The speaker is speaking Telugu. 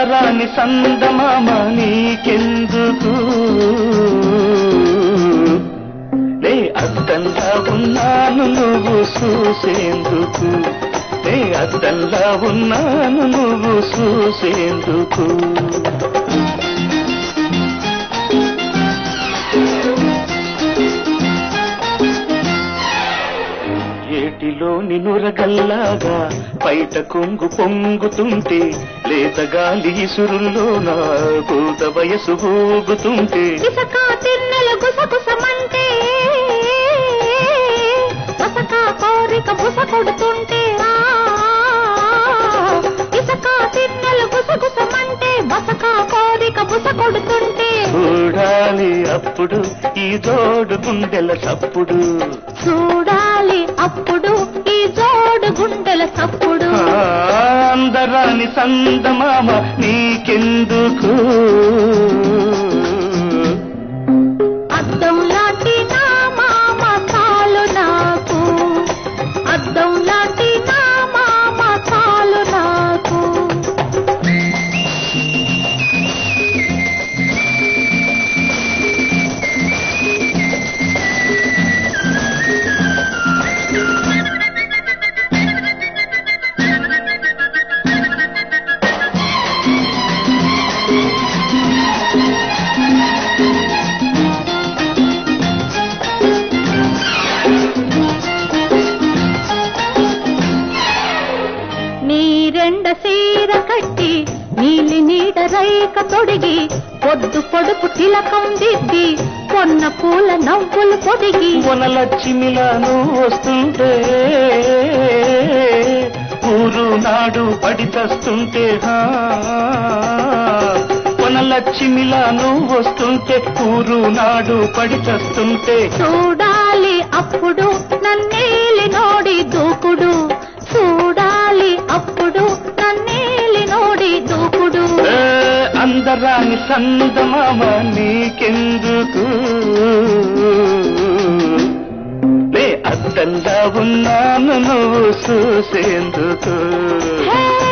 అందరాని సందమామ నీకెందుకు నే అద్దంలా ఉన్నాను నువ్వు చూసేందుకు నే అద్దంలా ఉన్నాను నువ్వు చూసేందుకు ఏటిలోని నురగల్లాగా బయట కొంగు పొంగుతుంటే లేత గాలి ఇసురుల్లో నా పూత వయసు ఊగుతుంటే ఇసక తిన్నెల గుసగుసమంటే వసక కోరిక బుస కొడుతుంటే ఆ, ఇసక తిన్నెల గుసగుసమంటే వసక కోరిక బుస కొడుతుంటే చూడాలి అప్పుడు ఈ జోడు గుండెల చప్పుడు చూడాలి అప్పుడు ఈ జోడు గుండెల సప్పుడు ఆ, అందరాని సందమామ నీకెందుకు అద్దం లాంటి నా మామ చాలు నాకు అద్దం లాంటి నా మామ చాలు నాకు నీరెండ సీర కట్టి నీలి నీడ రైక తొడిగి పొద్దు పొడుపు తిలకం దిద్ది కొన్న పూల నవ్వులు పొదిగి వనలక్ష్మిలాను వస్తుంటే ఊరు నాడు పడి చస్తుంటే హా. వనలక్ష్మిలాను వస్తుంటే ఊరు నాడు పడి చస్తుంటే చూడాలి అప్పుడు నన్నేలి నోడి దూకుడు చూడాలి అప్పుడు నన్నేలి నోడి దూకుడు ఏ, అందరాని సందమామ నీకెందుకు నే అద్దంలా ఉన్నాను నువ్వు చూసేందుకు హే